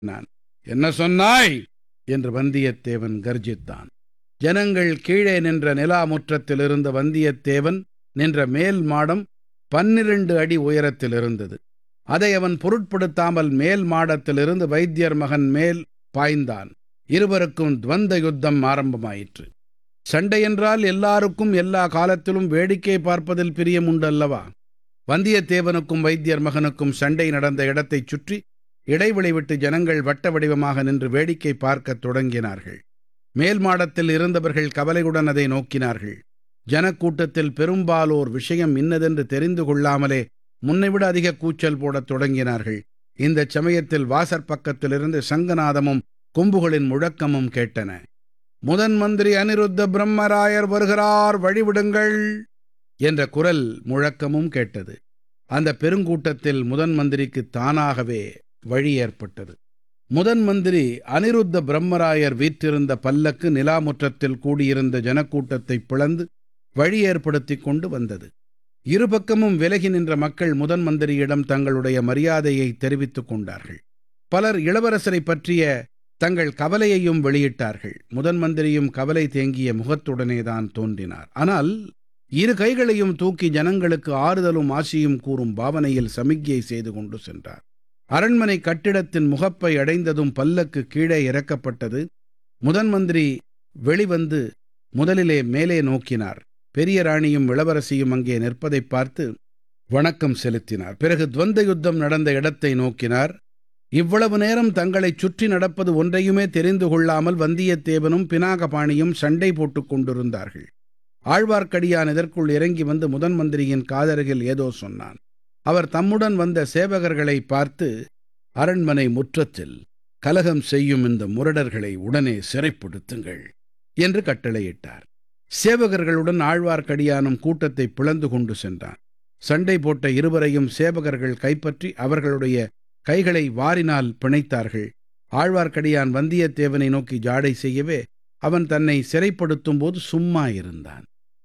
நான் என்ன சொன்னாய் என்று வந்தியத்தேவன் கர்ஜித்தான் ஜனங்கள் கீழே நின்ற நிலா முற்றத்தில் இருந்த வந்தியத்தேவன் நின்ற மேல் மாடம் பன்னிரண்டு அடி உயரத்தில் இருந்தது அதை அவன் பொருட்படுத்தாமல் மேல் மாடத்திலிருந்து வைத்தியர் மகன் மேல் பாய்ந்தான் இருவருக்கும் துவந்த யுத்தம் ஆரம்பமாயிற்று சண்டை என்றால் எல்லாருக்கும் எல்லா காலத்திலும் வேடிக்கை பார்ப்பதில் பிரியம் உண்டல்லவா வந்தியத்தேவனுக்கும் வைத்தியர் மகனுக்கும் சண்டை நடந்த இடத்தைச் சுற்றி இடைவெளி விட்டு ஜனங்கள் வட்ட வடிவமாக நின்று வேடிக்கை பார்க்கத் தொடங்கினார்கள் மேல் மாடத்தில் இருந்தவர்கள் கவலையுடன் அதை நோக்கினார்கள் ஜனக்கூட்டத்தில் பெரும்பாலோர் விஷயம் இன்னதென்று தெரிந்து கொள்ளாமலே முன்னைவிட அதிக கூச்சல் போடத் தொடங்கினார்கள் இந்தச் சமயத்தில் வாசற்பக்கத்திலிருந்து சங்கநாதமும் கொம்புகளின் முழக்கமும் கேட்டன முதன் மந்திரி அனிருத்த பிரம்மராயர் வருகிறார் வழிவிடுங்கள் என்ற குரல் முழக்கமும் கேட்டது அந்த பெருங்கூட்டத்தில் முதன் மந்திரிக்கு தானாகவே வழி ஏற்பட்டது முதன் மந்திரி அனிருத்த பிரம்மராயர் வீற்றிருந்த பல்லக்கு நிலாமுற்றத்தில் கூடியிருந்த ஜனக்கூட்டத்தை பிளந்து வழி ஏற்படுத்திக் கொண்டு வந்தது இருபக்கமும் விலகி நின்ற மக்கள் முதன் மந்திரியிடம் தங்களுடைய மரியாதையை தெரிவித்துக் கொண்டார்கள் பலர் இளவரசரை பற்றிய தங்கள் கவலையையும் வெளியிட்டார்கள் முதன் மந்திரியும் கவலை தேங்கிய முகத்துடனேதான் தோன்றினார் ஆனால் இரு கைகளையும் தூக்கி ஜனங்களுக்கு ஆறுதலும் ஆசியும் கூறும் பாவனையில் சமிக்ஞை செய்து கொண்டு சென்றார் அரண்மனை கட்டிடத்தின் முகப்பை அடைந்ததும் பல்லக்கு கீழே இறக்கப்பட்டது முதன் மந்திரி வெளிவந்து முதலிலே மேலே நோக்கினார் பெரிய ராணியும் இளவரசியும் அங்கே நிற்பதைப் பார்த்து வணக்கம் செலுத்தினார் பிறகு துவந்த யுத்தம் நடந்த இடத்தை நோக்கினார் இவ்வளவு நேரம் தங்களைச் சுற்றி நடப்பது ஒன்றையுமே தெரிந்து கொள்ளாமல் வந்தியத்தேவனும் பினாகபாணியும் சண்டை போட்டுக் கொண்டிருந்தார்கள் ஆழ்வார்க்கடியான் இதற்குள் இறங்கி வந்து முதன் மந்திரியின் காதருகில் ஏதோ சொன்னான் அவர் தம்முடன் வந்த சேவகர்களை பார்த்து அரண்மனை முற்றத்தில் கலகம் செய்யும் இந்த முரடர்களை உடனே சிறைப்படுத்துங்கள் என்று கட்டளையிட்டார் சேவகர்களுடன் ஆழ்வார்க்கடியானும் கூட்டத்தை பிளந்து கொண்டு சென்றான் சண்டை போட்ட இருவரையும் சேவகர்கள் கைப்பற்றி அவர்களுடைய கைகளை வாரினால் பிணைத்தார்கள் ஆழ்வார்க்கடியான் வந்தியத்தேவனை நோக்கி ஜாடை செய்யவே அவன் தன்னை சிறைப்படுத்தும் போது சும்மா இருந்தான்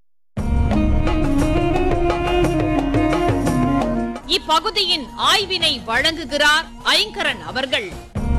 இப்பகுதியின் ஆய்வினை வழங்குகிறார் ஐங்கரன் அவர்கள்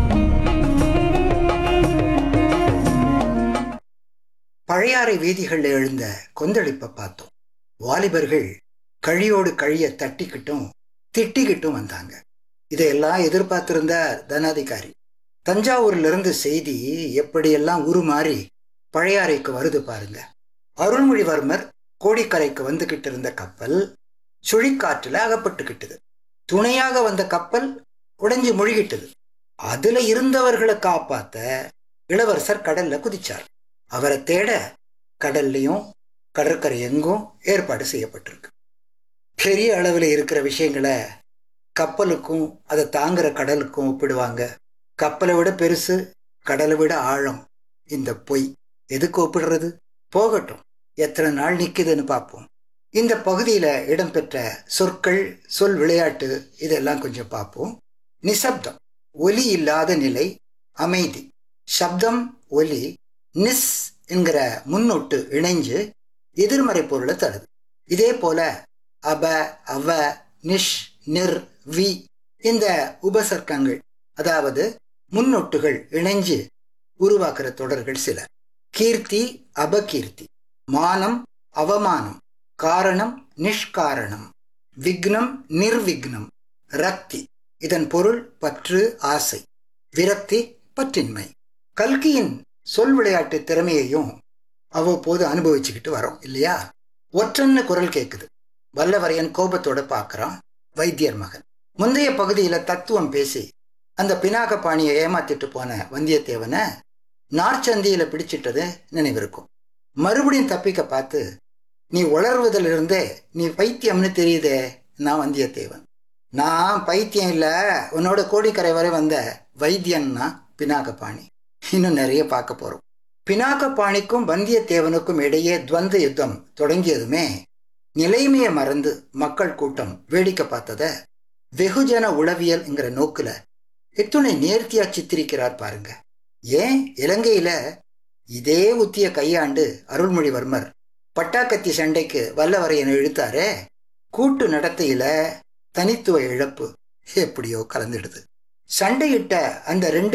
பழையாறை வீதிகளில் எழுந்த கொந்தளிப்பை பார்த்தோம் வாலிபர்கள் கழியோடு கழிய தட்டிக்கிட்டும் திட்டிக்கிட்டும் வந்தாங்க இதையெல்லாம் எதிர்பார்த்திருந்த தனாதிகாரி தஞ்சாவூர்ல இருந்து செய்தி எப்படியெல்லாம் உருமாறி பழையாறைக்கு வருது பாருங்க அருள்மொழிவர்மர் கோடிக்கரைக்கு வந்துகிட்டு இருந்த கப்பல் சுழிக்காற்றுல அகப்பட்டுக்கிட்டது துணையாக வந்த கப்பல் உடைஞ்சு முழுகிட்டது அதுல இருந்தவர்களை காப்பாத்த இளவரசர் கடல்ல குதிச்சார் அவரை தேட கடல்லையும் கடற்கரை எங்கும் ஏற்பாடு செய்யப்பட்டிருக்கு பெரிய அளவில் இருக்கிற விஷயங்களை கப்பலுக்கும் அதை தாங்குற கடலுக்கும் ஒப்பிடுவாங்க கப்பலை விட பெருசு கடலை விட ஆழம் இந்த பொய் எதுக்கு ஒப்பிடுறது போகட்டும் எத்தனை நாள் நிற்குதுன்னு பார்ப்போம் இந்த பகுதியில் இடம்பெற்ற சொற்கள் சொல் விளையாட்டு இதெல்லாம் கொஞ்சம் பார்ப்போம் நிசப்தம் ஒலி இல்லாத நிலை அமைதி சப்தம் ஒலி நிஸ் என்கிற முன்னொட்டு இணைஞ்சு எதிர்மறை பொருளை தருது இதே போல அப அவ நிஷ் நிர் வி இந்த உபசர்க்கங்கள் அதாவது முன்னொட்டுகள் இணைஞ்சு உருவாக்குற தொடர்கள் சில கீர்த்தி அபகீர்த்தி மானம் அவமானம் காரணம் நிஷ்காரணம் விக்னம் நிர்விக்னம் ரக்தி இதன் பொருள் பற்று ஆசை விரக்தி பற்றின்மை கல்கியின் சொல் விளையாட்டு திறமையையும் அவ்வப்போது அனுபவிச்சுக்கிட்டு வரோம் இல்லையா ஒற்றன்னு குரல் கேட்குது வல்லவரையன் கோபத்தோட பார்க்கறான் வைத்தியர் மகன் முந்தைய பகுதியில தத்துவம் பேசி அந்த பினாக பாணியை ஏமாத்திட்டு போன வந்தியத்தேவனை நார்ச்சந்தியில பிடிச்சிட்டது நினைவிருக்கும் மறுபடியும் தப்பிக்க பார்த்து நீ உளர்வதிலிருந்தே நீ பைத்தியம்னு தெரியுதே நான் வந்தியத்தேவன் நான் பைத்தியம் இல்லை உன்னோட கோடிக்கரை வரை வந்த வைத்தியன்னா பினாகபாணி இன்னும் நிறைய பார்க்க போறோம் பினாகபாணிக்கும் வந்தியத்தேவனுக்கும் இடையே துவந்த யுத்தம் தொடங்கியதுமே நிலைமையை மறந்து மக்கள் கூட்டம் வேடிக்கை பார்த்தத வெகுஜன உளவியல்ங்கிற நோக்குல எத்துணை நேர்த்தியா சித்திரிக்கிறார் பாருங்க ஏன் இலங்கையில இதே உத்திய கையாண்டு அருள்மொழிவர்மர் பட்டாக்கத்தி சண்டைக்கு வல்லவரையன் இழுத்தாரே கூட்டு நடத்தையில தனித்துவ இழப்பு எப்படியோ கலந்துடுது சண்டையிட்ட அந்த ரெண்டு